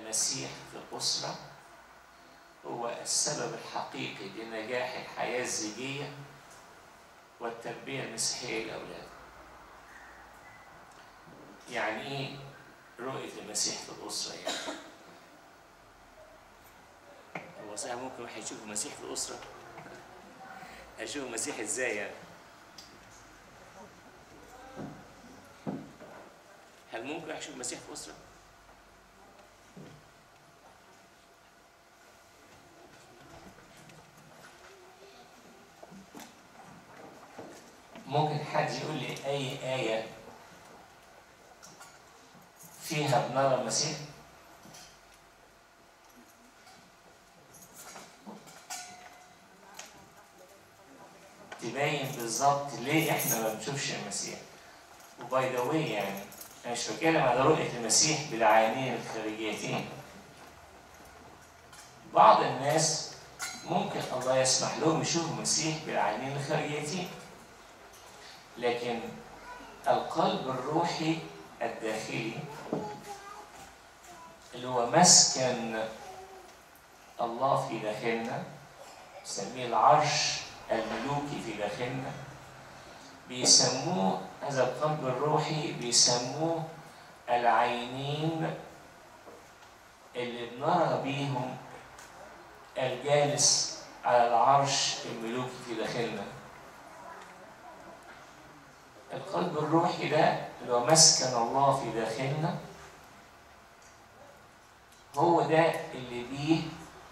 المسيح في الأسرة هو السبب الحقيقي لنجاح الحياة الزيجية والتربية المسيحية للأولاد. يعني إيه رؤية المسيح في الأسرة يعني؟ هو صحيح ممكن واحد يشوف المسيح في الأسرة؟ هيشوف المسيح إزاي يعني؟ هل ممكن واحد يشوف المسيح في أسرة؟ ممكن حد يقول لي أي آية فيها بنرى المسيح؟ تبين بالظبط ليه احنا ما بنشوفش المسيح وباي ذا واي يعني انا مش بتكلم على رؤيه المسيح بالعينين الخارجيتين بعض الناس ممكن الله يسمح لهم يشوفوا المسيح بالعينين الخارجيتين لكن القلب الروحي الداخلي اللي هو مسكن الله في داخلنا نسميه العرش الملوكي في داخلنا بيسموه هذا القلب الروحي بيسموه العينين اللي بنرى بيهم الجالس على العرش الملوكي في داخلنا القلب الروحي ده اللي هو مسكن الله في داخلنا هو ده اللي بيه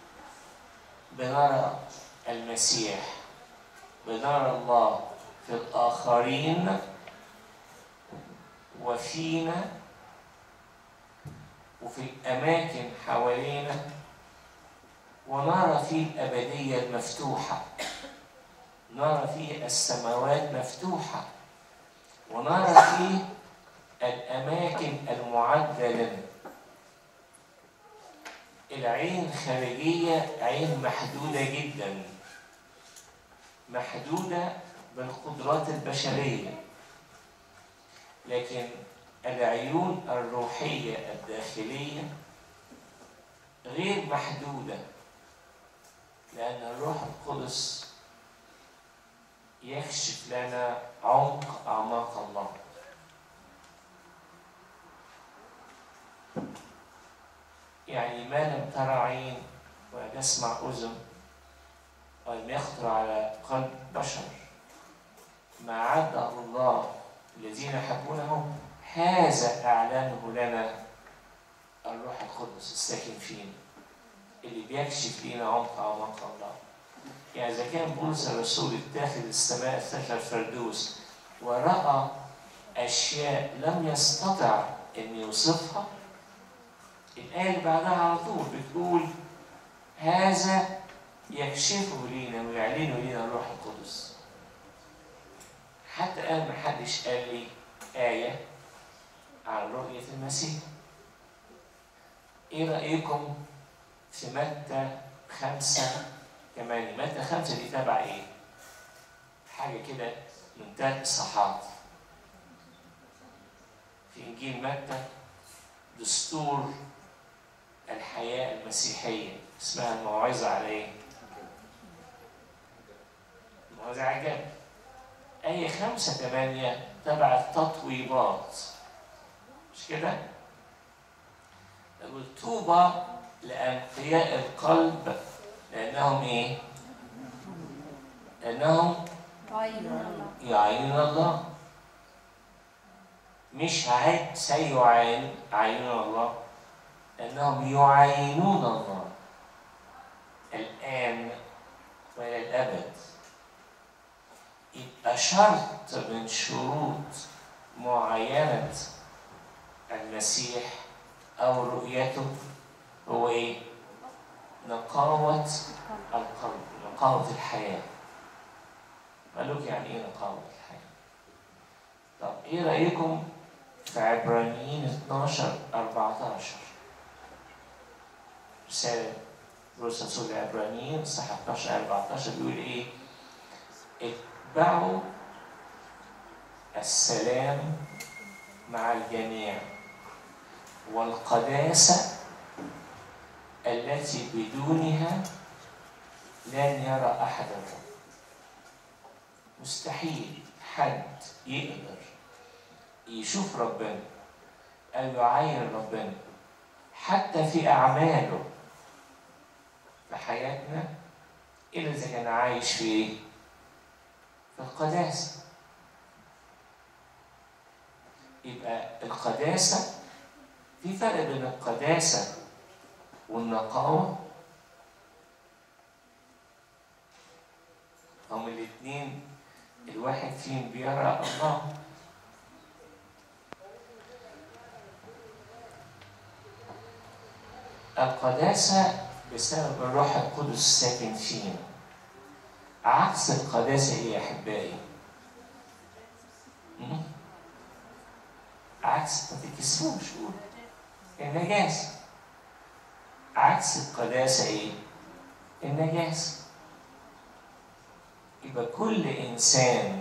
بنرى المسيح بنرى الله في الآخرين وفينا وفي الأماكن حوالينا ونرى فيه الأبدية المفتوحة نرى فيه السماوات مفتوحة ونرى فيه الأماكن المعدة لنا العين الخارجية عين محدودة جدا محدودة بالقدرات البشرية لكن العيون الروحية الداخلية غير محدودة لأن الروح القدس يكشف لنا عمق أعماق الله يعني ما لم ترى عين ولم يسمع أذن ولم يخطر على قلب بشر ما عده الله الذين يحبونه هذا أعلنه لنا الروح القدس الساكن فينا اللي بيكشف لنا عمق أعماق الله يعني إذا كان بولس الرسول اتاخذ السماء افتخر الفردوس ورأى أشياء لم يستطع أن يوصفها الآية اللي بعدها على طول بتقول هذا يكشفه لينا ويعلنه لينا الروح القدس حتى الآن ما حدش قال لي آية عن رؤية المسيح إيه رأيكم في متى خمسة كمان متى خمسة دي تبع إيه؟ حاجة كده من ثلاث إصحاحات في إنجيل متى دستور الحياة المسيحية اسمها الموعظة على إيه؟ الموعظة على الجبل آية خمسة ثمانية تبع التطويبات مش كده؟ يقول طوبى لأنقياء القلب لأنهم إيه؟ لأنهم يعينون الله مش عين سيعين عينون الله لأنهم يعينون الله الآن وإلى الأبد يبقى شرط من شروط معينة المسيح أو رؤيته هو إيه؟ نقاوة القلب نقاوة الحياة قال لك يعني إيه نقاوة الحياة؟ طب إيه رأيكم في عبرانيين 12 14 رسالة رسل رسول العبرانيين صح 12 14 بيقول إيه؟ اتبعوا السلام مع الجميع والقداسة التي بدونها لن يرى أحد الرب مستحيل حد يقدر يشوف ربنا أو يعاين ربنا حتى في أعماله في حياتنا إلا إذا كان عايش في إيه؟ في القداسة يبقى القداسة في فرق بين القداسة والنقاوة هم الاتنين الواحد فيهم بيرى الله القداسة بسبب الروح القدس الساكن فينا عكس القداسة إيه يا أحبائي؟ م? عكس ما تكسفوش قول النجاسة عكس القداسة إيه؟ النجاسة يبقى كل إنسان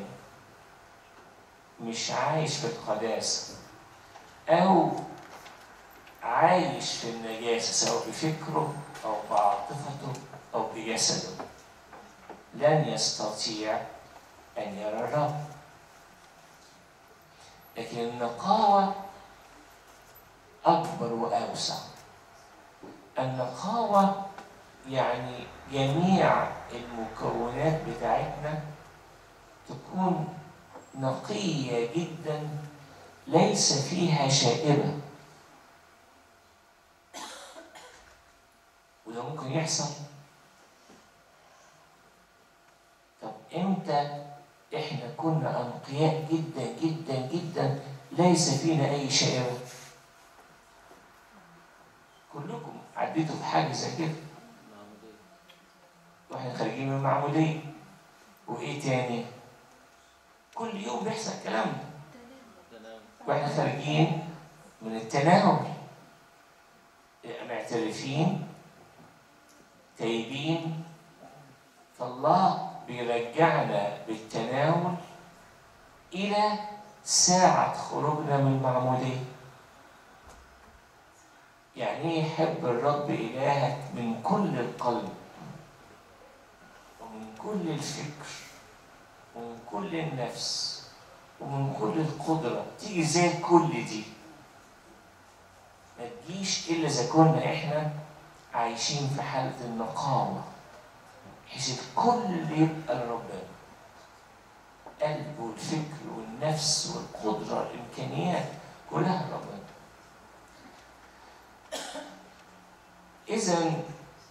مش عايش في القداسة أو عايش في النجاسة سواء بفكره أو بعاطفته أو بجسده لن يستطيع أن يرى الرب لكن النقاوة أكبر وأوسع النقاوة يعني جميع المكونات بتاعتنا تكون نقية جدا ليس فيها شائبة وده ممكن يحصل طب امتى احنا كنا انقياء جدا جدا جدا ليس فينا اي شائبة كلكم عديتوا في حاجة زي كده واحنا خارجين من المعمودية وايه تاني كل يوم بيحصل الكلام ده واحنا خارجين من التناول معترفين تايبين فالله بيرجعنا بالتناول إلى ساعة خروجنا من المعمودية يعني ايه يحب الرب إلهك من كل القلب ومن كل الفكر ومن كل النفس ومن كل القدرة تيجي زي كل دي ما تجيش إلا إذا كنا إحنا عايشين في حالة النقاوة بحيث الكل يبقى لربنا القلب والفكر والنفس والقدرة والإمكانيات كلها لربنا إذا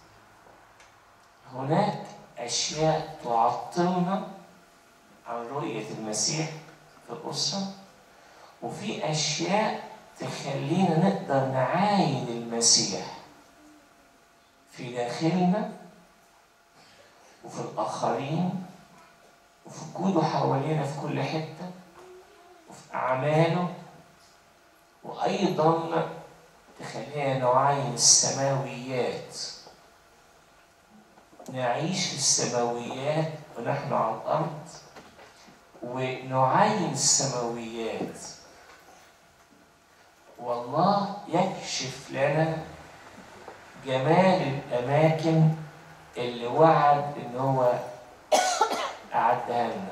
هناك أشياء تعطلنا عن رؤية المسيح في الأسرة وفي أشياء تخلينا نقدر نعاين المسيح في داخلنا وفي الآخرين وفي وجوده حوالينا في كل حتة وفي أعماله وأيضا تخلينا نعاين السماويات نعيش في السماويات ونحن على الأرض ونعاين السماويات والله يكشف لنا جمال الأماكن اللي وعد إن هو أعدها لنا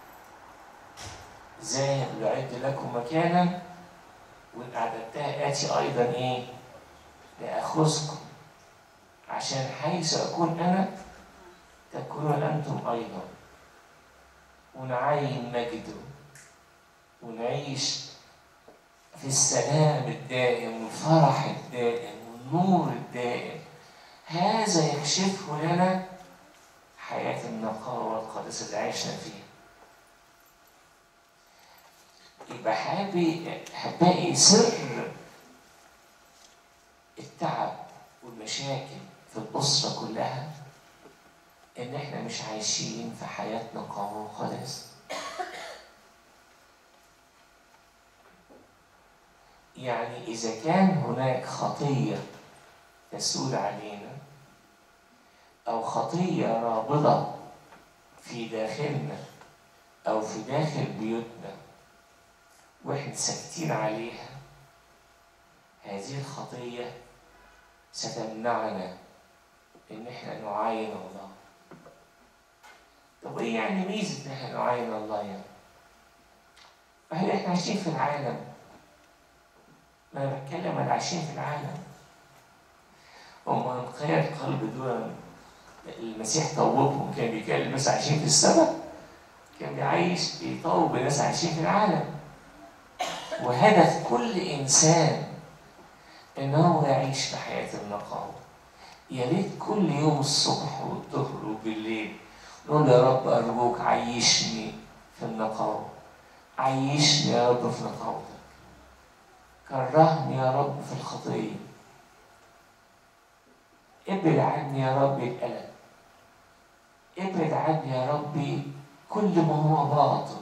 ذاهب لأعد لكم مكانا وإن أعددتها آتي أيضا إيه؟ لأخذكم عشان حيث أكون أنا تكونون أنتم أيضا ونعين مجده ونعيش في السلام الدائم والفرح الدائم والنور الدائم هذا يكشفه لنا حياة النقاوة والقدس اللي عشنا فيها يبقى حابي أحبائي سر التعب والمشاكل في الأسرة كلها إن إحنا مش عايشين في حياة نقاوة وقدس يعني إذا كان هناك خطية تسود علينا أو خطية رابضة في داخلنا أو في داخل بيوتنا وإحنا ساكتين عليها هذه الخطية ستمنعنا ان احنا نعاين الله طب ايه يعني ميزه ان احنا نعاين الله يعني هل احنا عايشين في العالم ما انا بتكلم عن عايشين في العالم هم انقياد قلب دول المسيح طوبهم كان بيكلم ناس عايشين في السماء كان بيعيش بيطوب ناس عايشين في العالم وهدف كل انسان ان هو يعيش في حياه النقاوه يا ريت كل يوم الصبح والظهر وبالليل نقول يا رب ارجوك عيشني في النقاوه عيشني يا رب في نقاوتك كرهني يا رب في الخطيه ابعد عني يا رب الألم ابعد عني يا ربي كل ما هو باطل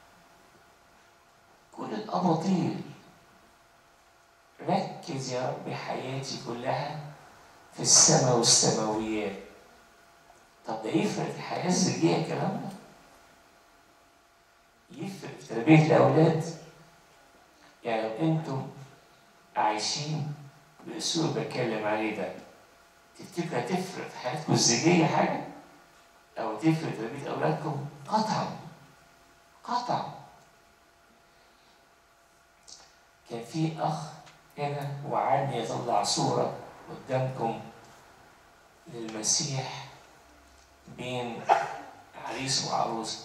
كل الأباطيل ركز يا رب حياتي كلها في السماء والسماويات طب ده يفرق في الحياة الزوجية الكلام ده يفرق في تربية الأولاد يعني لو أنتم عايشين بأسلوب بتكلم عليه ده تفتكر هتفرق في حياتكم الزوجية حاجة؟ أو تفرق في تربية أولادكم؟ قطعا قطعا كان في أخ هنا وعدني يطلع صورة قدامكم للمسيح بين عريس وعروسة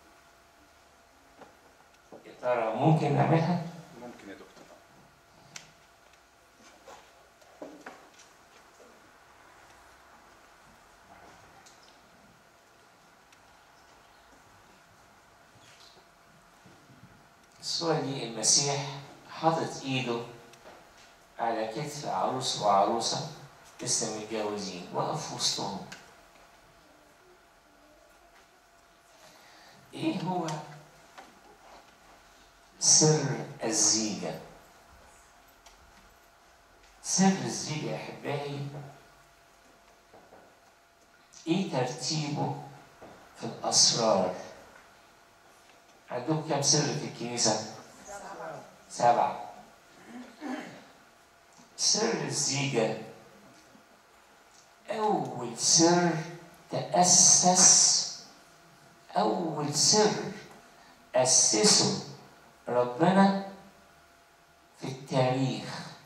يا ترى ممكن نعملها؟ ممكن يا دكتور الصورة دي المسيح حاطط ايده على كتف عروس وعروسة لسه متجوزين وقف وسطهم ايه هو سر الزيجة سر الزيجة يا احبائي ايه ترتيبه في الاسرار عندكم كم سر في الكنيسة؟ سبعة سر الزيجة أول سر تأسس أول سر أسسه ربنا في التاريخ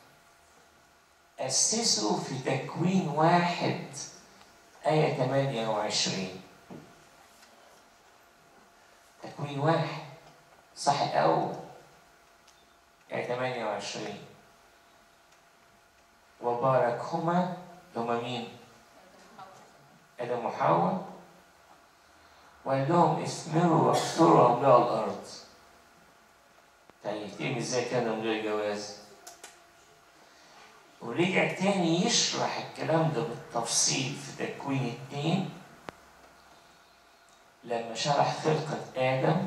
أسسه في تكوين واحد آية 28 تكوين واحد صح الأول آية 28 وباركهما هما مين؟ آدم وحواء وقال لهم اثمروا واكثروا واملأوا الأرض يعني يتم ازاي كانوا من غير جواز ورجع تاني يشرح الكلام ده بالتفصيل في تكوين اتنين لما شرح خلقة آدم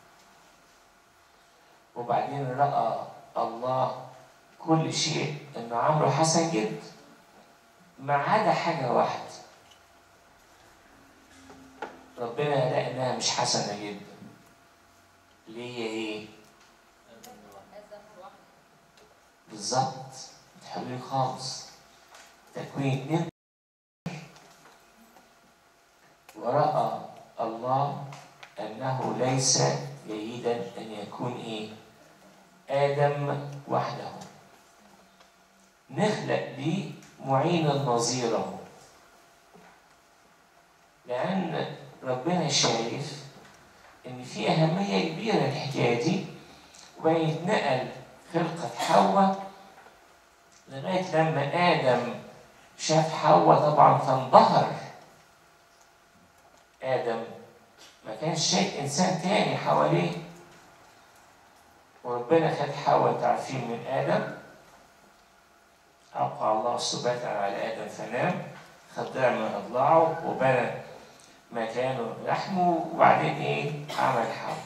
وبعدين رأى الله كل شيء إنه عمله حسن جدا ما عدا حاجة واحدة ربنا لقى إنها مش حسنة جدا اللي هي إيه؟ بالظبط حلوين خالص تكوين اتنين ورأى الله أنه ليس جيدا أن يكون إيه؟ آدم وحده نخلق ليه معينا نظيره لأن ربنا شايف إن في أهمية كبيرة الحكاية دي ويتنقل خلقة حواء لغاية لما آدم شاف حواء طبعا فانبهر آدم ما كانش شايف إنسان تاني حواليه وربنا خد حواء تعرفين من آدم أبقى الله سبحانه على آدم فنام خد ضلع من أضلاعه وبنى مكانه لحمه وبعدين إيه عمل حواء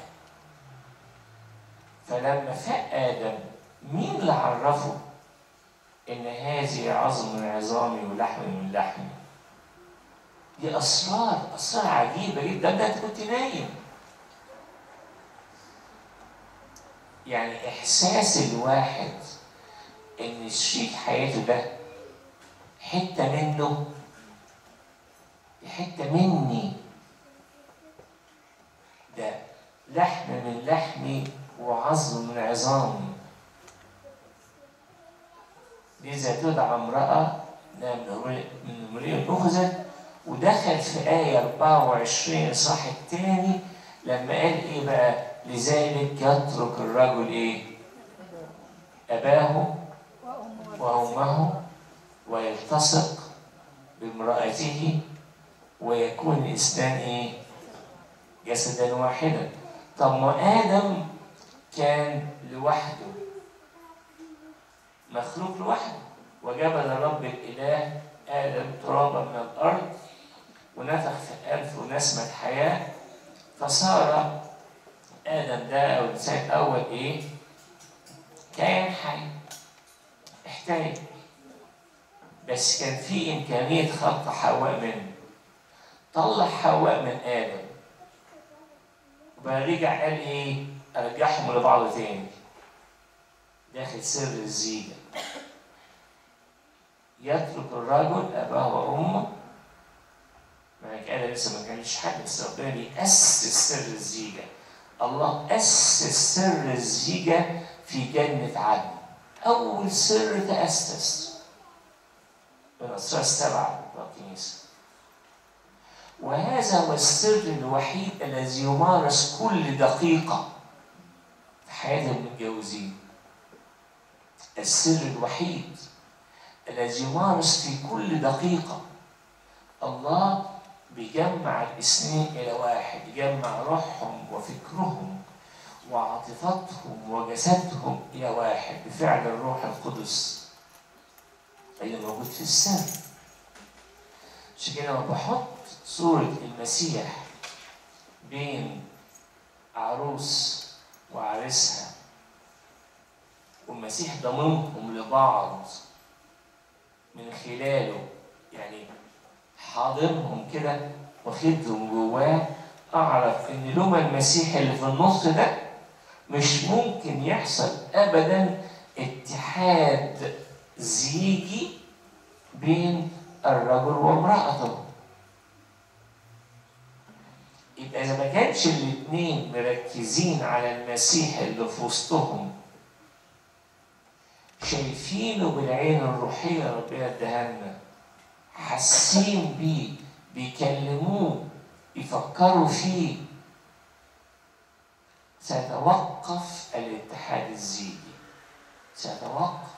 فلما فاق آدم مين اللي عرفه إن هذه عظم من عظامي ولحم من لحمي دي أسرار أسرار عجيبة جدا ده أنت كنت نايم يعني إحساس الواحد إن شريك حياته ده حتة منه دي حتة مني ده لحم من لحمي وعظم من عظامي لذا تدعى امرأة ده من امرئ أخذت ودخل في آية 24 صح التاني لما قال إيه بقى لذلك يترك الرجل إيه أباه وأمه ويلتصق بامرأته ويكون الإنسان إيه جسدا واحدا طب ما آدم كان لوحده مخلوق لوحده وجبل الرب الإله آدم ترابا من الأرض ونفخ في أنفه نسمة حياة فصار آدم ده أو الإنسان الأول إيه؟ كائن حي احتاج بس كان في إمكانية خلق حواء منه طلع حواء من آدم رجع قال ايه؟ ارجعهم لبعض تاني. داخل سر الزيجة. يترك الرجل اباه وامه مع كده لسه ما كانش حاجه بس ربنا بيأسس سر الزيجة. الله أسس سر الزيجة في جنة عدن. أول سر تأسس من الأسرار السبعة بتوع الكنيسة. وهذا هو السر الوحيد الذي يمارس كل دقيقة في حياة المتجوزين السر الوحيد الذي يمارس في كل دقيقة الله بيجمع الاثنين إلى واحد يجمع روحهم وفكرهم وعاطفتهم وجسدهم إلى واحد بفعل الروح القدس اللي موجود في السر عشان كده لما بحط صورة المسيح بين عروس وعريسها والمسيح ضمنهم لبعض من خلاله يعني حاضنهم كده واخدهم جواه اعرف ان لوما المسيح اللي في النص ده مش ممكن يحصل ابدا اتحاد زيجي بين الرجل وامرأته يبقى إذا ما كانش الاتنين مركزين على المسيح اللي في وسطهم شايفينه بالعين الروحية ربنا اداها حاسين بيه بيكلموه يفكروا فيه سيتوقف الاتحاد الزيجي سيتوقف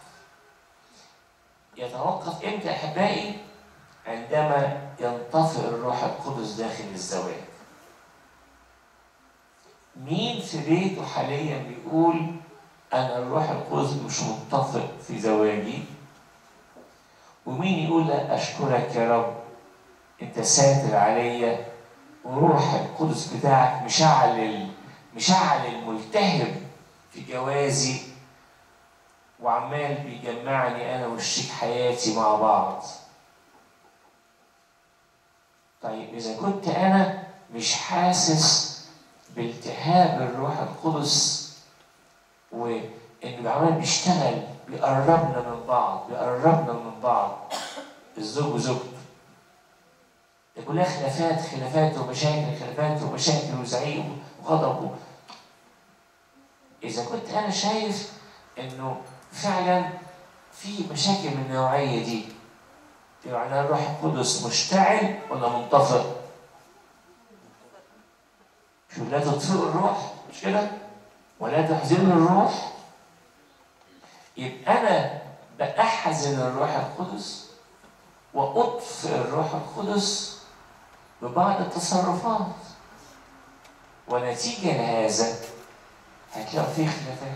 يتوقف امتى احبائي عندما ينطفئ الروح القدس داخل الزواج مين في بيته حاليا بيقول انا الروح القدس مش متفق في زواجي ومين يقول لا اشكرك يا رب انت ساتر عليا وروح القدس بتاعك مشعل مشعل الملتهب في جوازي وعمال بيجمعني انا وشريك حياتي مع بعض طيب اذا كنت انا مش حاسس بالتهاب الروح القدس وانه عمال بيشتغل بيقربنا من بعض بيقربنا من بعض الزوج وزوجته ده كلها خلافات خلافات ومشاكل خلافات ومشاكل وزعيق وغضب اذا كنت انا شايف انه فعلا في مشاكل من النوعيه دي يعني الروح القدس مشتعل ولا منطفئ؟ شو لا تطفئوا الروح مش كده؟ ولا تحزنوا الروح يبقى انا بأحزن الروح القدس وأطفئ الروح القدس ببعض التصرفات ونتيجة لهذا هتلاقوا فيه خلافات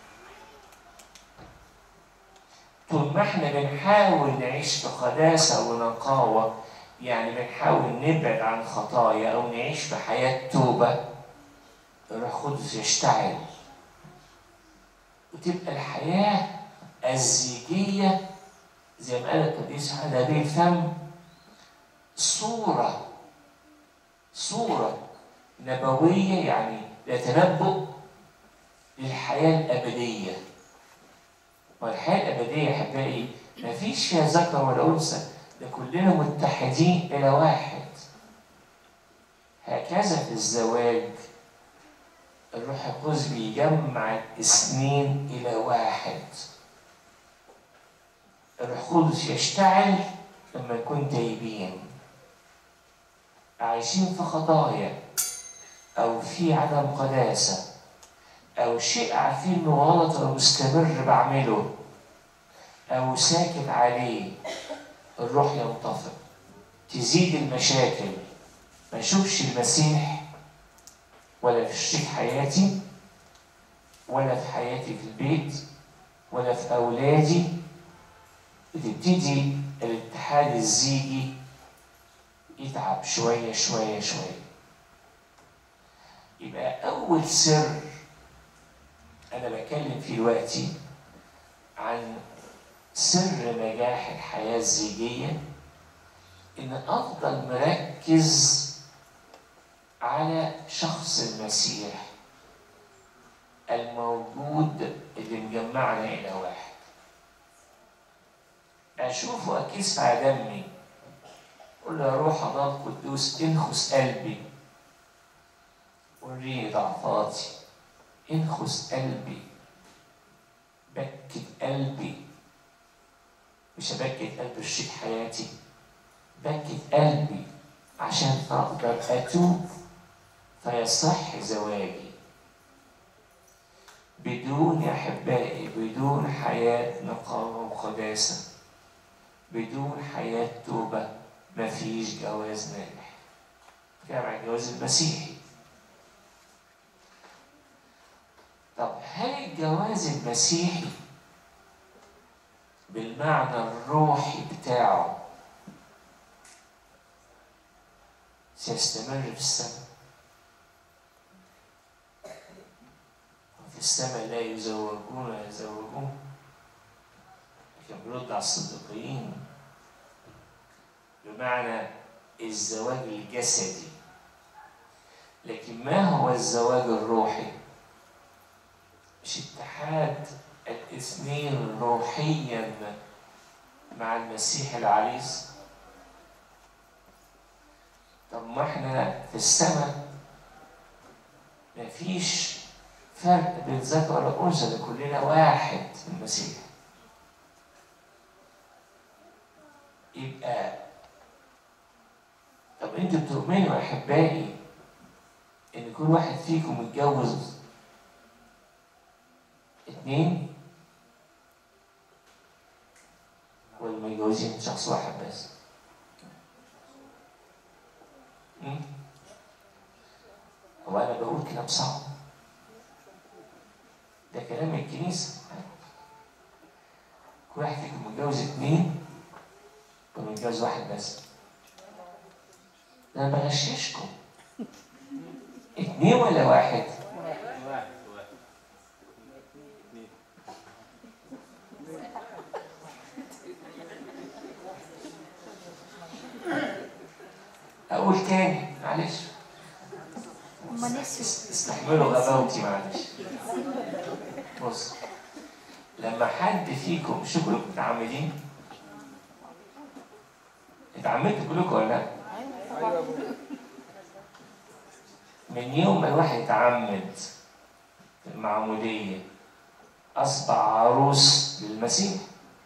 طول ما احنا بنحاول نعيش في قداسة ونقاوة يعني بنحاول نبعد عن خطايا أو نعيش في حياة توبة الروح القدس يشتعل وتبقى الحياة الزيجية زي ما قال القديس حنابيل فم صورة صورة نبوية يعني تنبؤ للحياة الأبدية والحياة الأبدية أحبائي مفيش فيها ذكر ولا أنثى ده كلنا متحدين إلى واحد هكذا في الزواج الروح القدس بيجمع الاثنين إلى واحد الروح القدس يشتعل لما نكون تايبين عايشين في خطايا أو في عدم قداسة أو شيء عارفين إنه غلط أو مستمر بعمله أو ساكت عليه الروح ينطفئ تزيد المشاكل ما أشوفش المسيح ولا في شريك حياتي ولا في حياتي في البيت ولا في أولادي بتبتدي الاتحاد الزيجي يتعب شوية شوية شوية يبقى أول سر أنا بتكلم فيه دلوقتي عن سر نجاح الحياة الزيجية إن أفضل مركز على شخص المسيح الموجود اللي مجمعنا إلى واحد أشوفه أكيس على دمي قل له يا روح الله القدوس انخس قلبي وريني ضعفاتي انخس قلبي بكت قلبي مش هبكت قلب شريك حياتي بكت قلبي عشان اقدر اتوب فيصح زواجي بدون يا احبائي بدون حياه نقاوه وقداسه بدون حياه توبه مفيش جواز ناجح كلام عن الجواز المسيحي طب هل الجواز المسيحي بالمعنى الروحي بتاعه سيستمر في السماء في السماء لا يزوجون ولا يزوجون كان بيرد على الصديقيين بمعنى الزواج الجسدي لكن ما هو الزواج الروحي مش اتحاد الاثنين روحيا مع المسيح العريس طب ما احنا في السماء مفيش فرق بين ذكر وانثى ده كلنا واحد في المسيح يبقى طب انتوا بتؤمنوا يا احبائي ان كل واحد فيكم متجوز اتنين ولا متجوزين شخص واحد بس مم؟ هو انا بقول كلام صعب ده كلام الكنيسه كل واحد فيكم متجوز اتنين ولا متجوز واحد بس ده انا بغششكم اتنين ولا واحد واحد واحد اقول تاني معلش هما نسيوا اس- استحملوا غباوتي معلش بص لما حد فيكم شو كلكم متعمدين اتعمدتوا كلكم ولا لا؟ من يوم ما الواحد يتعمد في المعمودية أصبح عروس للمسيح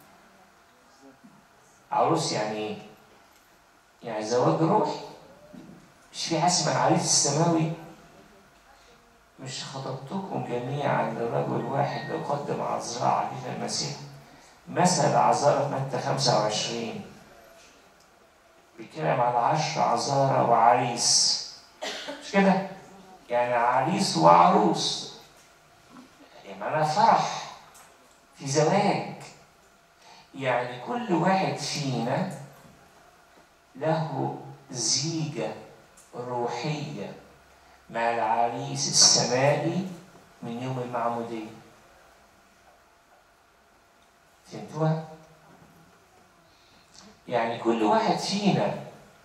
عروس يعني إيه؟ يعني زواج روحي مش في حاجة اسمها العريس السماوي مش خطبتكم جميعا لرجل واحد لو قدم عذراء علينا المسيح مثل عذارى في متى 25 بيتكلم على عشر عذارى وعريس مش كده؟ يعني عريس وعروس يعني معناها فرح في زواج يعني كل واحد فينا له زيجة روحية مع العريس السمائي من يوم المعمودية فهمتوها؟ يعني كل واحد فينا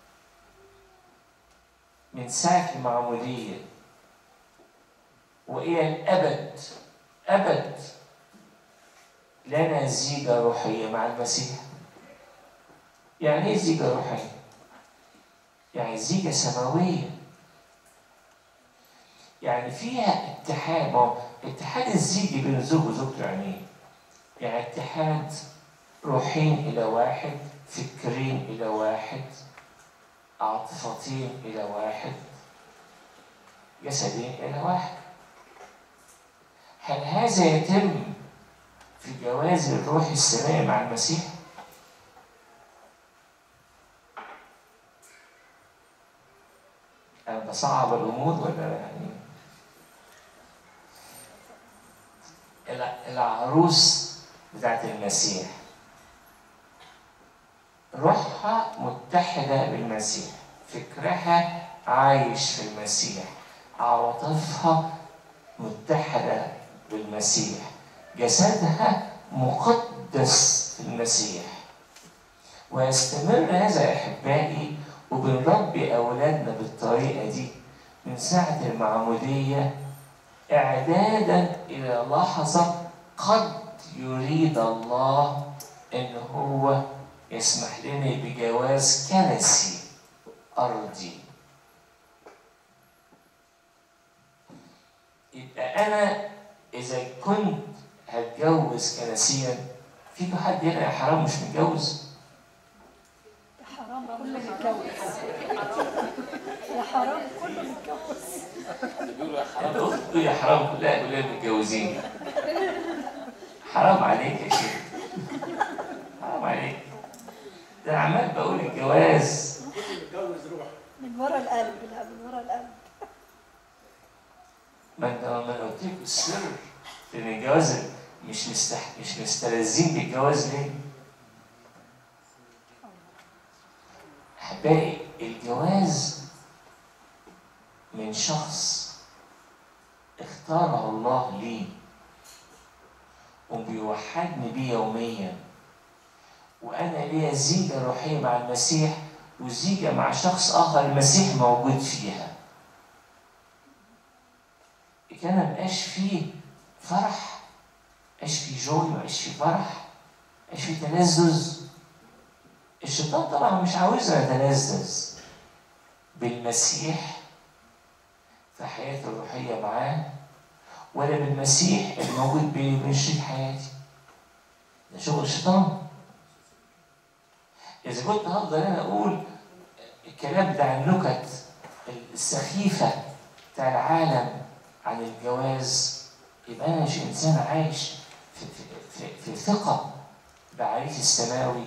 من ساعة المعمودية وإلى الأبد أبد لنا زيجة روحية مع المسيح يعني ايه زيجة روحية؟ يعني زيجة سماوية يعني فيها اتحاد ما هو اتحاد الزيج بين الزوج وزوجته يعني ايه؟ يعني اتحاد روحين إلى واحد فكرين إلى واحد عاطفتين إلى واحد جسدين إلى واحد هل هذا يتم في جواز الروح السماوي مع المسيح؟ أنا بصعب الأمور ولا يعني الع- العروس بتاعت المسيح روحها متحدة بالمسيح فكرها عايش في المسيح عواطفها متحدة بالمسيح جسدها مقدس في المسيح ويستمر هذا يا أحبائي وبنربي أولادنا بالطريقة دي من ساعة المعمودية إعدادا إلى لحظة قد يريد الله إن هو يسمح لنا بجواز كنسي أرضي يبقى أنا إذا كنت هتجوز كنسيا فيكم حد هنا يا حرام مش متجوز؟ حرام كله متجوز يا حرام كله متجوز انت قلت تقول يا حرام كلها كلها متجوزين حرام عليك يا شيخ حرام عليك ده انا عمال بقول الجواز متجوز روح من ورا القلب لا من ورا القلب ما انت ما انا قلت لك السر في ان الجواز مش مستح مش مستلذين بالجواز ليه؟ احبائي الجواز من شخص اختاره الله لي وبيوحدني بيه يوميا وانا ليا زيجه روحيه مع المسيح وزيجه مع شخص اخر المسيح موجود فيها كان مبقاش فيه فرح مبقاش فيه جوي مبقاش فيه فرح مبقاش فيه تلذذ الشيطان طبعا مش عاوزنا نتلذذ بالمسيح في حياتي الروحية معاه ولا بالمسيح اللي موجود بيني وبين شريك حياتي ده شغل الشيطان إذا كنت هفضل أنا أقول الكلام بتاع النكت السخيفة بتاع العالم عن الجواز يبقى أنا مش إنسان عايش في, في, في, في ثقة بعريس السماوي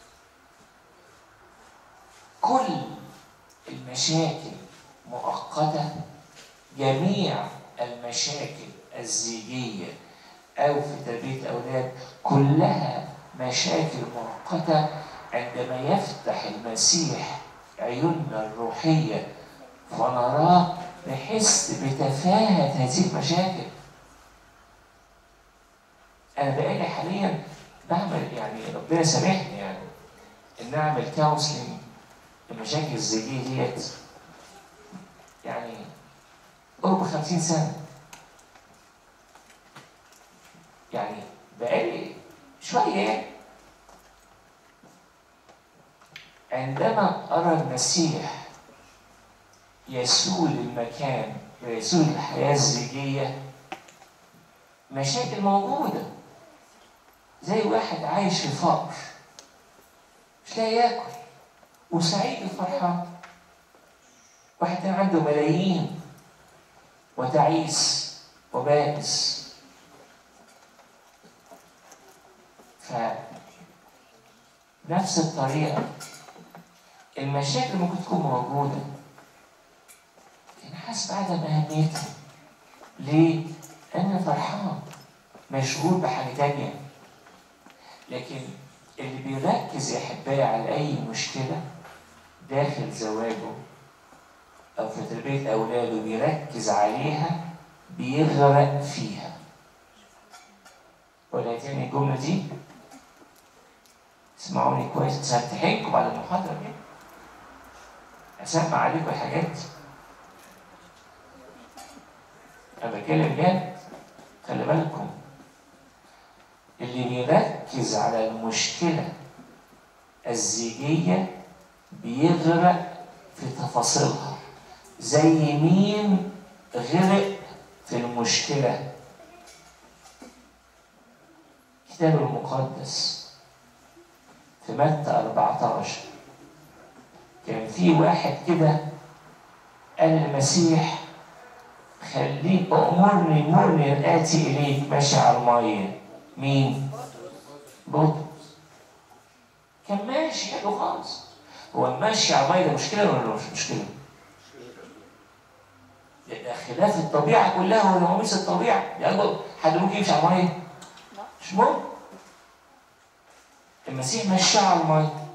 كل المشاكل مؤقتة جميع المشاكل الزيجية أو في تربية أولاد كلها مشاكل مؤقتة عندما يفتح المسيح عيوننا الروحية فنراه نحس بتفاهة هذه المشاكل أنا بقالي حاليا بعمل يعني ربنا سامحني يعني إن أعمل كونسلنج المشاكل الزيجية ديت يعني قرب خمسين سنة يعني بقالي شوية عندما أرى المسيح يسول المكان ويسول الحياة الزيجية مشاكل موجودة زي واحد عايش في فقر مش لاقي ياكل وسعيد وفرحان واحد كان عنده ملايين وتعيس وبائس ف نفس الطريقة المشاكل ممكن تكون موجودة لكن حاسس بعدم أهميتها ليه؟ أنا فرحان مشغول بحاجة تانية لكن اللي بيركز يا أحبائي على أي مشكلة داخل زواجه أو في تربية أولاده بيركز عليها بيغرق فيها ولا تاني الجملة دي اسمعوني كويس سامتحنكم بعد المحاضرة دي أسمع عليكم الحاجات أنا بتكلم جد خلي بالكم اللي بيركز على المشكلة الزيجية بيغرق في تفاصيلها زي مين غرق في المشكلة الكتاب المقدس في متى 14 كان في واحد كده قال المسيح خليك أمرني مرني أن آتي إليك ماشي على المية مين؟ بطرس كان ماشي حلو خالص هو المشي على المية ده مشكلة ولا مش مشكلة؟ ده خلاف الطبيعة كلها ونواميس الطبيعة يعني حد ممكن يمشي على المية؟ مش ممكن المسيح مشى على المية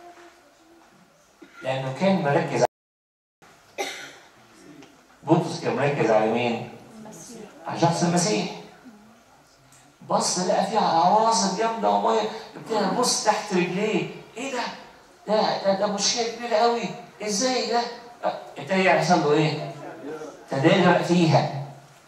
لأنه كان مركز بطرس كان مركز على مين؟ المسيح على شخص المسيح بص لقى فيها عواصف جامده وميه ابتدى يبص تحت رجليه ايه ده؟ ده ده, ده مشكله كبيره قوي ازاي ده؟ أه، ابتدى يحصل له ايه؟ ابتدى يغرق فيها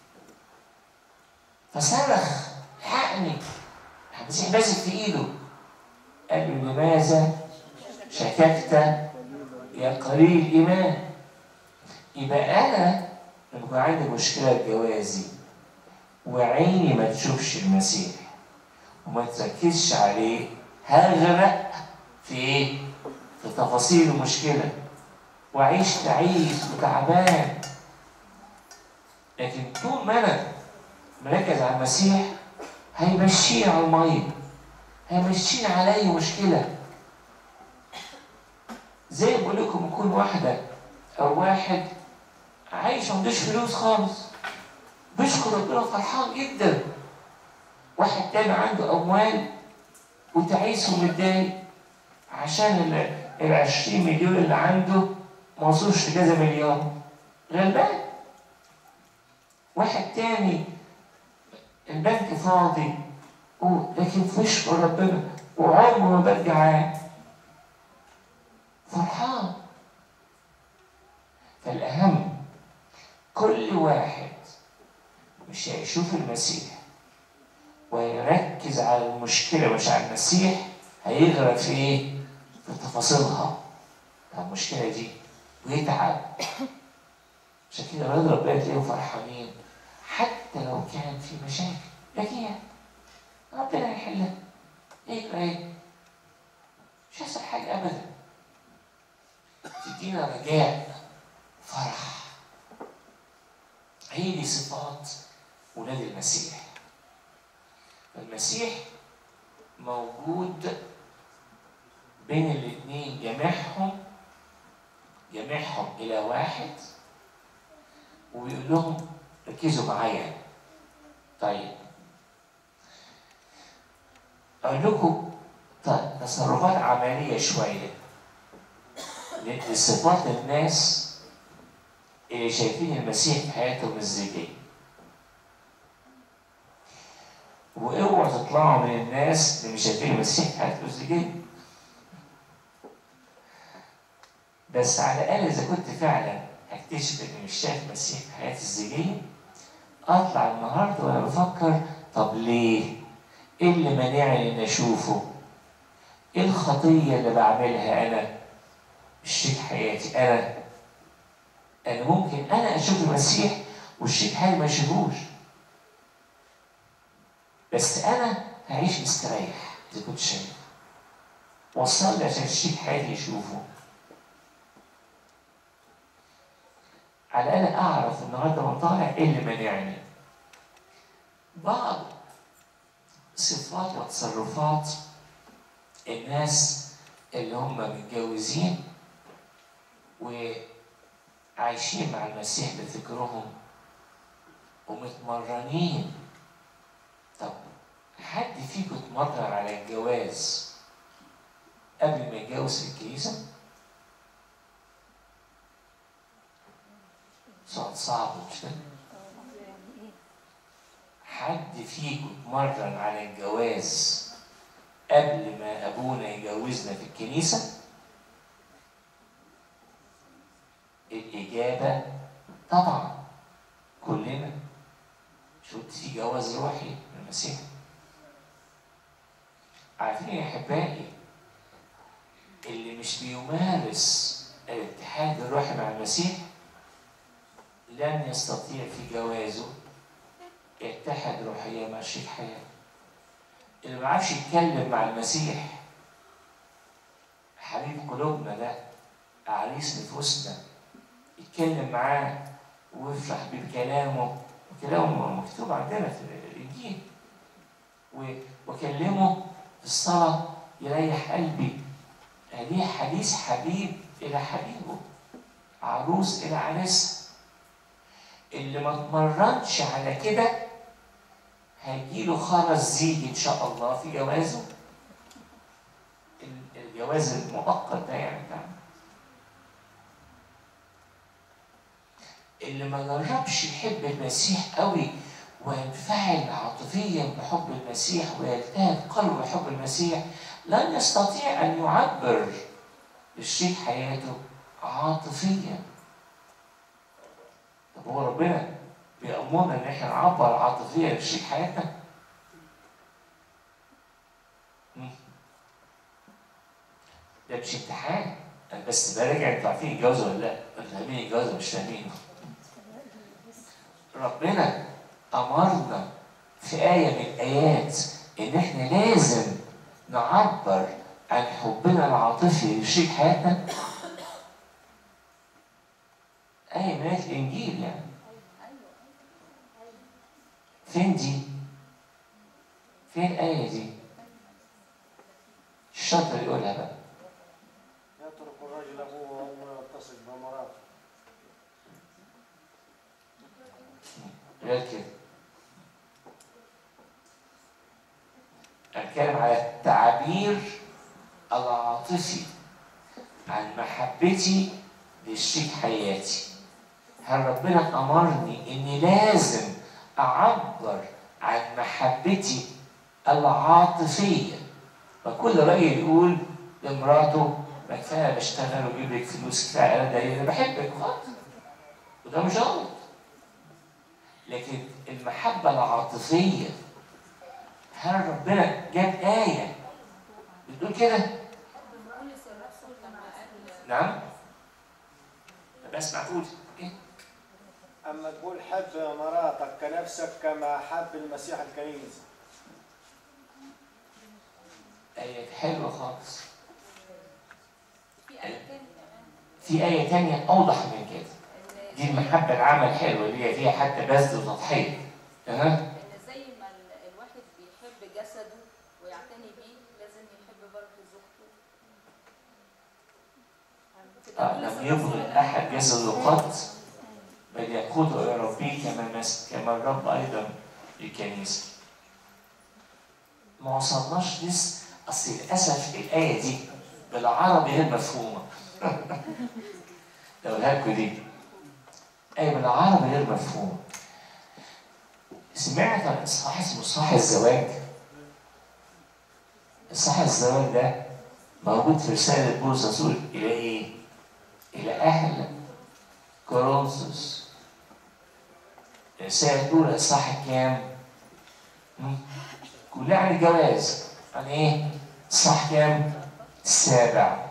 فصرخ حقني المسيح ماسك في ايده قال له لماذا شككت يا قليل ايمان يبقى انا لما يكون عندي مشكله جوازي وعيني ما تشوفش المسيح وما تركزش عليه هغرق في ايه؟ في تفاصيل المشكله واعيش تعيس وتعبان لكن طول ما انا مركز على المسيح هيمشيني على الميه هيمشيني على اي مشكله زي ما بقول لكم يكون واحده او واحد عايش ما عندوش فلوس خالص بيشكر ربنا فرحان جدا واحد تاني عنده اموال وتعيس ومتضايق عشان ال ال 20 مليون اللي عنده ما وصلوش لكذا مليار غلبان واحد تاني البنك فاضي و- لكن بيشكر ربنا وعمره ما بات جعان فرحان فالأهم كل واحد مش هيشوف المسيح ويركز على المشكلة مش على المسيح هيغرق في ايه؟ في تفاصيلها بتاع المشكلة دي ويتعب عشان كده ولاد ربنا تلاقيهم فرحانين حتى لو كان في مشاكل لكن ربنا هيحلها ايه ايه مش هيحصل حاجة أبدا تدينا رجاء فرح هي دي صفات ولاد المسيح المسيح موجود بين الاثنين جمعهم جمعهم إلى واحد وبيقول لهم ركزوا معايا طيب أقول لكم ت- تصرفات عملية شوية لصفات الناس اللي شايفين المسيح في حياتهم الزيجية واوعوا تطلعوا من الناس اللي مش شايفين المسيح في حياتهم الزيجية بس على الأقل إذا كنت فعلا هكتشف إني مش شايف المسيح في حياتي الزيجية أطلع النهاردة وأنا بفكر طب ليه؟ إيه اللي مانعني إني أشوفه؟ إيه الخطية اللي بعملها أنا؟ مش شريك حياتي أنا أنا ممكن أنا أشوف المسيح والشريك حياتي ما يشوفوش بس أنا هعيش مستريح إذا كنت شايف وصلي عشان الشريك حياتي يشوفه على الأقل أعرف النهارده وأنا طالع إيه اللي مانعني بعض صفات وتصرفات الناس اللي هم متجوزين وعايشين مع المسيح بفكرهم ومتمرنين طب حد فيكم اتمرن على الجواز قبل ما يتجوز في الكنيسة؟ سؤال صعب مش كده؟ يعني ايه حد فيكم اتمرن على الجواز قبل ما ابونا يجوزنا في الكنيسه الاجابه طبعا كلنا شفت في جواز روحي من المسيح مش بيمارس الاتحاد الروحي مع المسيح لن يستطيع في جوازه يتحد روحيا مع شريك حياته اللي ما بيعرفش يتكلم مع المسيح حبيب قلوبنا ده عريس نفوسنا يتكلم معاه ويفرح بكلامه وكلامه مكتوب عندنا في الانجيل و- واكلمه في الصلاه يريح قلبي ليه حديث حبيب الى حبيبه عروس الى عريسها اللي ما اتمرنش على كده هيجيله خرز زيج ان شاء الله في جوازه ال- الجواز المؤقت ده يعني بتاعنا اللي ما جربش يحب المسيح قوي وينفعل عاطفيا بحب المسيح ويلتهب قلبه بحب المسيح لن يستطيع ان يعبر لشريك حياته عاطفيا طب هو ربنا بيأمرنا ان احنا نعبر عاطفيا لشريك حياتنا مم. ده مش امتحان انا بس براجع انتوا عارفين الجواز ولا لا؟ ولا فاهمين الجواز ولا مش فاهمين؟ ربنا امرنا في آية من الآيات إن إحنا لازم نعبر عن حبنا العاطفي لشريك حياتنا آية من آيات الإنجيل يعني فين دي؟ فين الآية دي؟ الشاطر يقولها بقى يترك الرجل أبوه وأمه ويتصل بمراته غير كده أتكلم على التعبير العاطفي عن محبتي لشريك حياتي هل ربنا أمرني إني لازم أعبر عن محبتي العاطفية فكل راجل يقول لمراته ما كفايه أنا بشتغل واجيب لك فلوس كفايه انا ده انا بحبك خلاص وده مش غلط لكن المحبه العاطفيه هل ربنا جاب ايه بتقول كده؟ بولس الرسول لما قال نعم بسمع تقول ايه؟ أما تقول حب مراتك كنفسك كما حب المسيح الكنيسة آية حلوة خالص في آية تانية كمان في آية تانية أوضح من كده إن دي زي- المحبة العمل الحلوة اللي هي فيها حتى بذل وتضحية أها إن زي ما ال- الواحد بيحب جسده ويعتني بيه لازم يحب برضه زوجته في آه، بولس لم الرسول يبغض أحد جسده قط بل يقوده إلى ربه كما مس- كما الرب أيضا للكنيسة. ما وصلناش لسه أصل للأسف الآية دي بالعربي غير مفهومة. أقولها لكم دي. آية بالعربي غير مفهومة. سمعت عن إصحاح اسمه إصحاح الزواج؟ إصحاح الزواج ده موجود في رسالة بولس الرسول إلى إيه؟ إلى أهل كورنثوس الرسالة الأولى إصحاح كام؟ مم. كلها عن الجواز عن إيه؟ إصحاح كام؟ السابع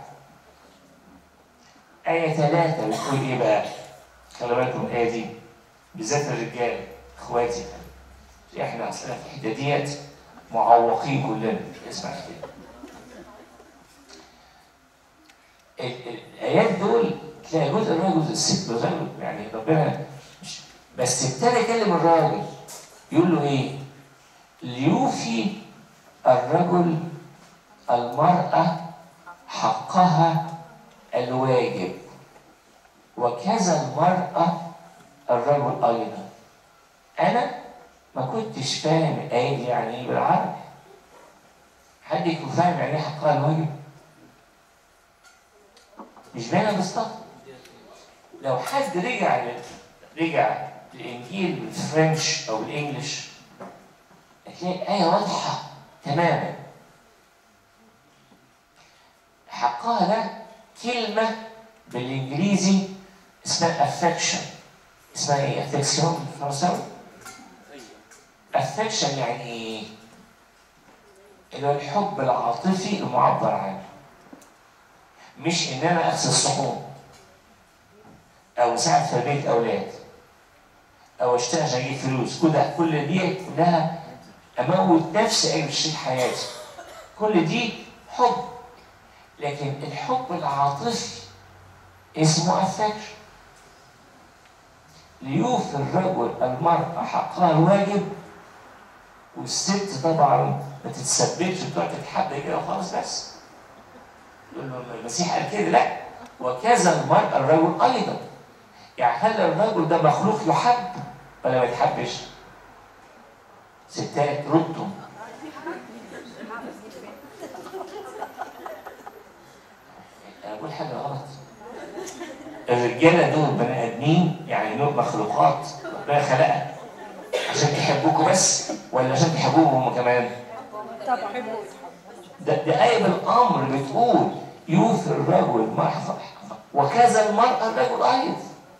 آية ثلاثة بتقول إيه بقى؟ خلي بالكم من الآية دي بالذات الرجال إخواتي إحنا أصلا في الحتة ديت معوقين كلنا اسمع كده ال- ال- الايات دول تلاقي جزء الراجل جزء الست بيغنوا يعني ربنا مش بس ابتدى يكلم الراجل يقول له ايه؟ ليوفي الرجل المرأة حقها الواجب وكذا المرأة الرجل أيضا أنا ما كنتش فاهم الآية دي يعني إيه بالعربي حد يكون فاهم يعني إيه حقها الواجب؟ مش باينه بالظبط لو حد رجع ل- رجع الانجيل بالفرنش او بالانجلش هتلاقي ايه واضحه تماما حقها ده كلمه بالانجليزي اسمها affection اسمها ايه affection بالفرنساوي affection يعني ايه اللي هو الحب العاطفي المعبر عنه مش ان انا اغسل الصحون او اساعد في تربيه اولاد او اشتغل عشان اجيب فلوس كل كل دي كلها اموت نفسي اجيب شريك حياتي كل دي حب لكن الحب العاطفي اسمه affection ليوفي الرجل المرأة حقها الواجب والست طبعا ما تتسببش وتقعد تتحدى كده وخلاص بس يقول له المسيح قال كده لا وكذا المرأة الرجل أيضا يعني هل الرجل ده مخلوق يحب ولا ما يتحبش؟ ستات ردوا انا بقول حاجه غلط الرجاله دول بني ادمين يعني دول مخلوقات ربنا خلقها عشان تحبوكوا بس ولا عشان تحبوهم هم كمان؟ طبعا ده ده آية بالأمر بتقول يوفي الرجل ما حفظ وكذا المرأة الرجل أيضا.